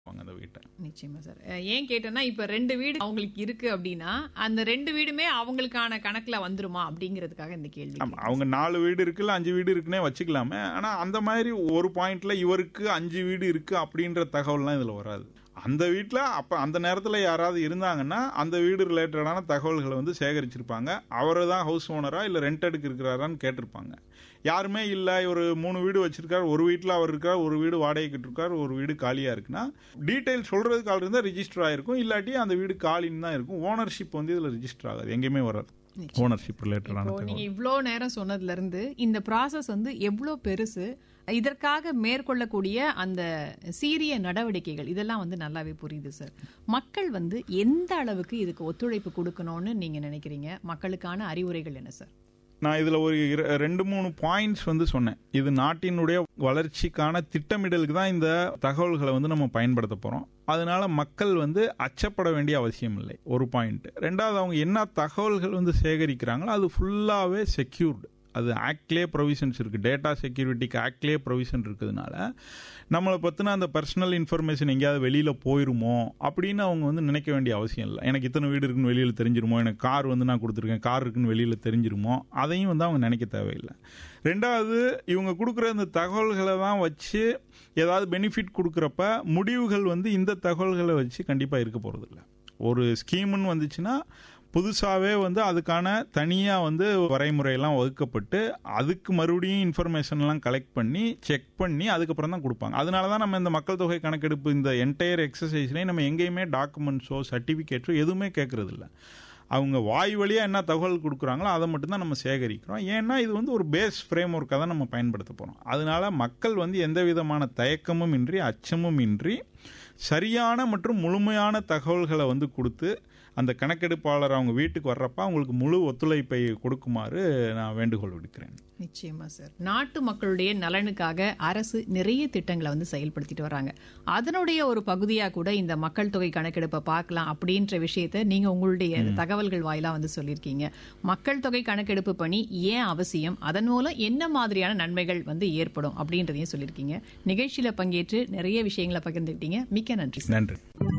அந்த வீட்டை நிச்சயமா சார் அஹ் ஏன் கேட்டேன்னா இப்ப ரெண்டு வீடு அவங்களுக்கு இருக்கு அப்படின்னா அந்த ரெண்டு வீடுமே அவங்களுக்கான கணக்குல வந்துருமா அப்படிங்கிறதுக்காக இந்த கேள்வி ஆமா அவங்க நாலு வீடு இருக்குல்ல அஞ்சு வீடு இருக்குன்னே வச்சுக்கலாமே ஆனா அந்த மாதிரி ஒரு பாயிண்ட்ல இவருக்கு அஞ்சு வீடு இருக்கு அப்படின்ற தகவல்லாம் இதுல வராது அந்த வீட்டில் அப்போ அந்த நேரத்தில் யாராவது இருந்தாங்கன்னா அந்த வீடு ரிலேட்டடான தகவல்களை வந்து சேகரிச்சிருப்பாங்க அவர் தான் ஹவுஸ் ஓனரா இல்லை ரெண்டடுக்கு இருக்கிறாரான்னு கேட்டிருப்பாங்க யாருமே இல்லை ஒரு மூணு வீடு வச்சிருக்காரு ஒரு வீட்டில் அவர் இருக்கார் ஒரு வீடு வாடகைக்கு இருக்கார் ஒரு வீடு காலியாக இருக்குன்னா டீட்டெயில் சொல்கிறதுக்கு ஆள் இருந்தால் ரிஜிஸ்டர் ஆயிருக்கும் இல்லாட்டி அந்த வீடு காலின்னு தான் இருக்கும் ஓனர்ஷிப் வந்து இதில் ரிஜிஸ்டர் ஆகாது எங்கேயுமே வராது ஓனர்ஷிப் ரிலேட்டடான இப்போ நீங்க இவ்ளோ நேரம் சொன்னதுல இருந்து இந்த ப்ராசஸ் வந்து எவ்வளோ பெருசு இதற்காக மேற்கொள்ளக்கூடிய அந்த சீரிய நடவடிக்கைகள் இதெல்லாம் வந்து நல்லாவே புரியுது சார் மக்கள் வந்து எந்த அளவுக்கு இதுக்கு ஒத்துழைப்பு கொடுக்கணும்னு நீங்க நினைக்கிறீங்க மக்களுக்கான அறிவுரைகள் என்ன சார் நான் இதுல ஒரு இர- ரெண்டு மூணு பாயிண்ட்ஸ் வந்து சொன்னேன் இது நாட்டினுடைய வளர்ச்சிக்கான திட்டமிடலுக்கு தான் இந்த தகவல்களை வந்து நம்ம பயன்படுத்த போறோம் அதனால மக்கள் வந்து அச்சப்பட வேண்டிய அவசியம் இல்லை ஒரு பாயிண்ட் ரெண்டாவது அவங்க என்ன தகவல்கள் வந்து சேகரிக்கிறாங்களோ அது ஃபுல்லாவே செக்யூர்டு அது ஆக்ட்லேயே ப்ரொவிஷன்ஸ் இருக்கு டேட்டா செக்யூரிட்டிக்கு ஆக்ட்லேயே ப்ரொவிஷன் இருக்கிறதுனால நம்மளை பற்றின அந்த பர்சனல் இன்ஃபர்மேஷன் எங்கேயாவது வெளியில் போயிருமோ அப்படின்னு அவங்க வந்து நினைக்க வேண்டிய அவசியம் இல்லை எனக்கு இத்தனை வீடு இருக்குன்னு வெளியில் தெரிஞ்சிருமோ எனக்கு கார் வந்து நான் கொடுத்துருக்கேன் கார் இருக்குன்னு வெளியில் தெரிஞ்சிருமோ அதையும் வந்து அவங்க நினைக்க தேவையில்லை ரெண்டாவது இவங்க கொடுக்குற இந்த தகவல்களை தான் வச்சு ஏதாவது பெனிஃபிட் கொடுக்குறப்ப முடிவுகள் வந்து இந்த தகவல்களை வச்சு கண்டிப்பாக இருக்க போகிறதில்ல ஒரு ஸ்கீம்னு வந்துச்சுன்னா புதுசாகவே வந்து அதுக்கான தனியாக வந்து வரைமுறையெல்லாம் வகுக்கப்பட்டு அதுக்கு மறுபடியும் இன்ஃபர்மேஷன்லாம் கலெக்ட் பண்ணி செக் பண்ணி அதுக்கப்புறம் தான் கொடுப்பாங்க அதனால தான் நம்ம இந்த மக்கள் தொகை கணக்கெடுப்பு இந்த என்டையர் எக்ஸசைஸ்லேயே நம்ம எங்கேயுமே டாக்குமெண்ட்ஸோ சர்டிஃபிகேட்ஸோ எதுவுமே கேட்கறது இல்ல அவங்க வாய் வழியாக என்ன தகவல் கொடுக்குறாங்களோ அதை மட்டும்தான் நம்ம சேகரிக்கிறோம் ஏன்னா இது வந்து ஒரு பேஸ் ஃப்ரேம் ஒர்க்காக தான் நம்ம பயன்படுத்த போகிறோம் அதனால மக்கள் வந்து எந்த விதமான தயக்கமும் இன்றி அச்சமும் இன்றி சரியான மற்றும் முழுமையான தகவல்களை வந்து கொடுத்து அந்த கணக்கெடுப்பாளர் அவங்க வீட்டுக்கு வர்றப்ப அவங்களுக்கு முழு ஒத்துழைப்பை கொடுக்குமாறு நான் வேண்டுகோள் விடுக்கிறேன் நிச்சயமா சார் நாட்டு மக்களுடைய நலனுக்காக அரசு நிறைய திட்டங்களை வந்து செயல்படுத்திட்டு வராங்க அதனுடைய ஒரு பகுதியா கூட இந்த மக்கள் தொகை கணக்கெடுப்பை பார்க்கலாம் அப்படின்ற விஷயத்த நீங்க உங்களுடைய தகவல்கள் வாயிலா வந்து சொல்லியிருக்கீங்க மக்கள் தொகை கணக்கெடுப்பு பணி ஏன் அவசியம் அதன் மூலம் என்ன மாதிரியான நன்மைகள் வந்து ஏற்படும் அப்படின்றதையும் சொல்லியிருக்கீங்க நிகழ்ச்சியில பங்கேற்று நிறைய விஷயங்களை பகிர்ந்துக்கிட்டீங்க மிக்க நன்றி சார் நன்றி